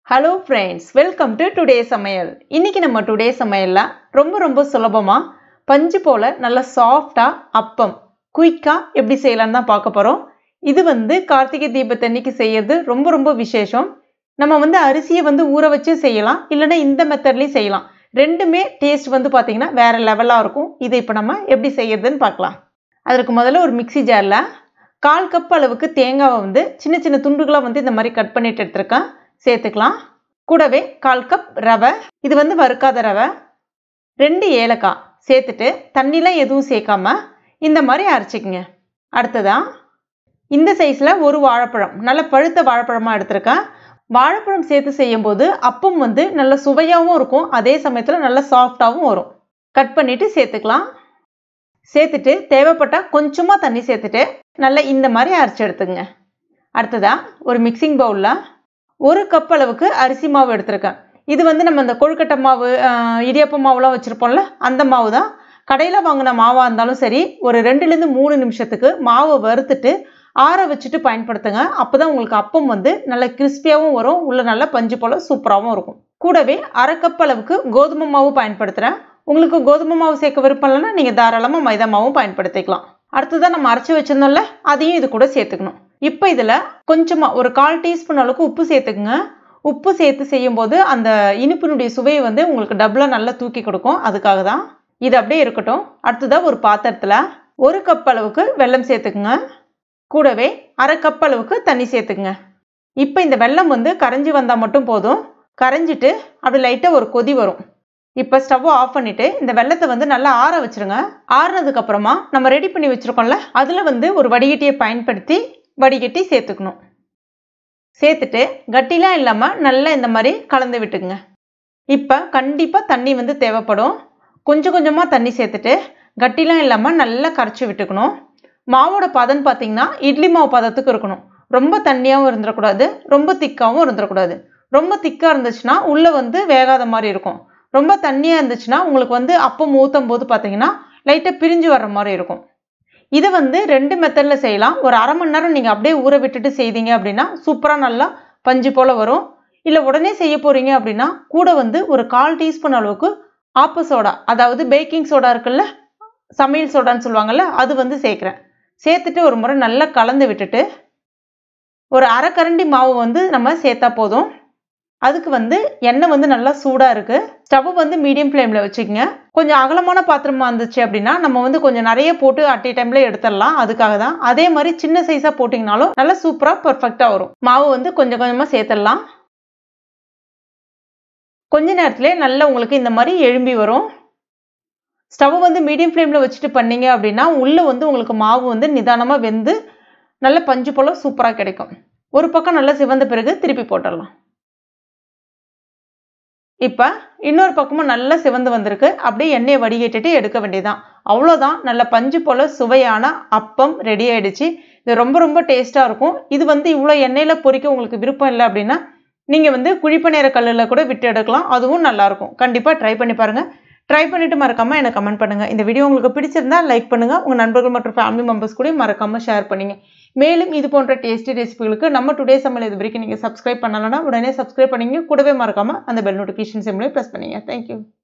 hello friends welcome to today சமையல் இன்னைக்கு நம்ம டுடே சமையலில் ரொம்ப ரொம்ப சுலபமாக பஞ்சு போல் நல்ல சாஃப்டாக அப்பம் குயிக்காக எப்படி செய்யலாம்னு தான் பார்க்க போகிறோம் இது வந்து கார்த்திகை தீபத்தன்னைக்கு செய்யறது ரொம்ப ரொம்ப விசேஷம் நம்ம வந்து அரிசியை வந்து ஊற வச்சு செய்யலாம் இல்லைன்னா இந்த மெத்தட்லேயும் செய்யலாம் ரெண்டுமே டேஸ்ட் வந்து பார்த்திங்கன்னா வேறு லெவலாக இருக்கும் இதை இப்போ நம்ம எப்படி செய்யறதுன்னு பார்க்கலாம் அதற்கு முதல்ல ஒரு மிக்சி ஜாரில் கால் கப் அளவுக்கு தேங்காவை வந்து சின்ன சின்ன துண்டுகளாக வந்து இந்த மாதிரி கட் பண்ணிட்டு எடுத்திருக்கேன் சேர்த்துக்கலாம் கூடவே கால் கப் ரவை இது வந்து வறுக்காத ரவை ரெண்டு ஏலக்காய் சேர்த்துட்டு தண்ணிலாம் எதுவும் சேர்க்காம இந்த மாதிரி அரைச்சிக்கங்க அடுத்ததா இந்த சைஸில் ஒரு வாழைப்பழம் நல்ல பழுத்த வாழைப்பழமாக எடுத்திருக்கேன் வாழைப்பழம் சேர்த்து செய்யும்போது அப்பம் வந்து நல்ல சுவையாகவும் இருக்கும் அதே சமயத்தில் நல்ல சாஃப்டாகவும் வரும் கட் பண்ணிவிட்டு சேர்த்துக்கலாம் சேர்த்துட்டு தேவைப்பட்டால் கொஞ்சமாக தண்ணி சேர்த்துட்டு நல்லா இந்த மாதிரி அரைச்சி எடுத்துங்க அடுத்ததாக ஒரு மிக்சிங் பவுலில் ஒரு கப் அளவுக்கு அரிசி மாவு எடுத்திருக்கேன் இது வந்து நம்ம இந்த கொழுக்கட்டை மாவு இடியப்ப மாவுலாம் வச்சுருப்போம்ல அந்த மாவு தான் கடையில் வாங்கின மாவாக இருந்தாலும் சரி ஒரு ரெண்டுலேருந்து மூணு நிமிஷத்துக்கு மாவை வறுத்துட்டு ஆற வச்சுட்டு பயன்படுத்துங்க அப்போ தான் உங்களுக்கு அப்பம் வந்து நல்ல கிறிஸ்பியாகவும் வரும் உள்ள நல்ல பஞ்சு போல் சூப்பராகவும் இருக்கும் கூடவே அரை கப் அளவுக்கு கோதுமை மாவு பயன்படுத்துகிறேன் உங்களுக்கு கோதுமை மாவு சேர்க்க விருப்பம் இல்லைன்னா நீங்கள் தாராளமாக மைதா மாவும் பயன்படுத்திக்கலாம் அடுத்ததான் நம்ம அரைச்சி வச்சிருந்தோம்ல அதையும் இது கூட சேர்த்துக்கணும் இப்போ இதில் கொஞ்சமாக ஒரு கால் டீஸ்பூன் அளவுக்கு உப்பு சேர்த்துக்குங்க உப்பு சேர்த்து செய்யும்போது அந்த இனிப்பினுடைய சுவையை வந்து உங்களுக்கு டபுளாக நல்லா தூக்கி கொடுக்கும் அதுக்காக தான் இது அப்படியே இருக்கட்டும் அடுத்ததாக ஒரு பாத்திரத்தில் ஒரு கப் அளவுக்கு வெல்லம் சேர்த்துக்குங்க கூடவே அரை கப் அளவுக்கு தண்ணி சேர்த்துக்குங்க இப்போ இந்த வெல்லம் வந்து கரைஞ்சி வந்தால் மட்டும் போதும் கரைஞ்சிட்டு அப்படி லைட்டாக ஒரு கொதி வரும் இப்போ ஸ்டவ்வை ஆஃப் பண்ணிவிட்டு இந்த வெள்ளத்தை வந்து நல்லா ஆற வச்சுருங்க ஆறுனதுக்கு அப்புறமா நம்ம ரெடி பண்ணி வச்சுருக்கோம்ல அதில் வந்து ஒரு வடிகட்டியை பயன்படுத்தி வடிகட்டி சேர்த்துக்கணும் சேர்த்துட்டு கட்டிலாம் இல்லாமல் நல்லா இந்த மாதிரி கலந்து விட்டுக்குங்க இப்போ கண்டிப்பாக தண்ணி வந்து தேவைப்படும் கொஞ்சம் கொஞ்சமாக தண்ணி சேர்த்துட்டு கட்டிலாம் இல்லாமல் நல்லா கரைச்சி விட்டுக்கணும் மாவோட பதம் பார்த்தீங்கன்னா இட்லி மாவு பதத்துக்கு இருக்கணும் ரொம்ப தண்ணியாகவும் இருந்துடக்கூடாது ரொம்ப திக்காகவும் இருந்துடக்கூடாது ரொம்ப திக்காக இருந்துச்சுன்னா உள்ளே வந்து வேகாத மாதிரி இருக்கும் ரொம்ப தண்ணியாக இருந்துச்சுன்னா உங்களுக்கு வந்து அப்பம் ஊற்றும் போது பார்த்தீங்கன்னா லைட்டாக பிரிஞ்சு வர்ற மாதிரி இருக்கும் இதை வந்து ரெண்டு மெத்தடில் செய்யலாம் ஒரு அரை மணி நேரம் நீங்கள் அப்படியே ஊற விட்டுட்டு செய்தீங்க அப்படின்னா சூப்பராக நல்லா பஞ்சு போல் வரும் இல்லை உடனே செய்ய போகிறீங்க அப்படின்னா கூட வந்து ஒரு கால் டீஸ்பூன் அளவுக்கு ஆப்ப சோடா அதாவது பேக்கிங் சோடா இருக்குல்ல சமையல் சோடான்னு சொல்லுவாங்கல்ல அது வந்து சேர்க்குறேன் சேர்த்துட்டு ஒரு முறை நல்லா கலந்து விட்டுட்டு ஒரு அரை கரண்டி மாவு வந்து நம்ம சேர்த்தா போதும் அதுக்கு வந்து எண்ணெய் வந்து நல்லா சூடாக இருக்குது ஸ்டவ் வந்து மீடியம் ஃப்ளேமில் வச்சுக்கோங்க கொஞ்சம் அகலமான பாத்திரமா இருந்துச்சு அப்படின்னா நம்ம வந்து கொஞ்சம் நிறைய போட்டு அட் டைமில் எடுத்துடலாம் அதுக்காக தான் அதே மாதிரி சின்ன சைஸாக போட்டிங்கனாலும் நல்லா சூப்பராக பர்ஃபெக்டாக வரும் மாவு வந்து கொஞ்சம் கொஞ்சமாக சேர்த்துடலாம் கொஞ்ச நேரத்துலேயே நல்லா உங்களுக்கு இந்த மாதிரி எழும்பி வரும் ஸ்டவ் வந்து மீடியம் ஃப்ளேமில் வச்சுட்டு பண்ணீங்க அப்படின்னா உள்ளே வந்து உங்களுக்கு மாவு வந்து நிதானமாக வெந்து நல்ல பஞ்சு போல் சூப்பராக கிடைக்கும் ஒரு பக்கம் நல்லா சிவந்த பிறகு திருப்பி போட்டுடலாம் இப்போ இன்னொரு பக்கமும் நல்லா சிவந்து வந்திருக்கு அப்படியே எண்ணெயை வடிகட்டிட்டு எடுக்க வேண்டியதான் அவ்வளோதான் நல்ல பஞ்சு போல் சுவையான அப்பம் ரெடி ஆயிடுச்சு இது ரொம்ப ரொம்ப டேஸ்ட்டாக இருக்கும் இது வந்து இவ்வளோ எண்ணெயில் பொரிக்க உங்களுக்கு விருப்பம் இல்லை அப்படின்னா நீங்கள் வந்து குழிப்பநேர கல்லில் கூட விட்டு எடுக்கலாம் அதுவும் நல்லாயிருக்கும் கண்டிப்பாக ட்ரை பண்ணி பாருங்கள் ட்ரை பண்ணிவிட்டு மறக்காமல் எனக்கு கமெண்ட் பண்ணுங்கள் இந்த வீடியோ உங்களுக்கு பிடிச்சிருந்தா லைக் பண்ணுங்கள் உங்கள் நண்பர்கள் மற்றும் ஃபேமிலி மெம்பர்ஸ் கூட மறக்காமல் ஷேர் பண்ணுங்க மேலும் இது போன்ற டேஸ்டி ரெசிபிகளுக்கு நம்ம டுடே சமையல் இது வரைக்கும் நீங்கள் சப்ஸ்கிரைப் பண்ணலன்னா உடனே சப்ஸ்கிரைப் பண்ணிங்க கூடவே மறக்காமல் அந்த பெல் நோட்டிஃபிகேஷன் சிம்லேயே ப்ரெஸ் பண்ணிங்க தேங்க்யூ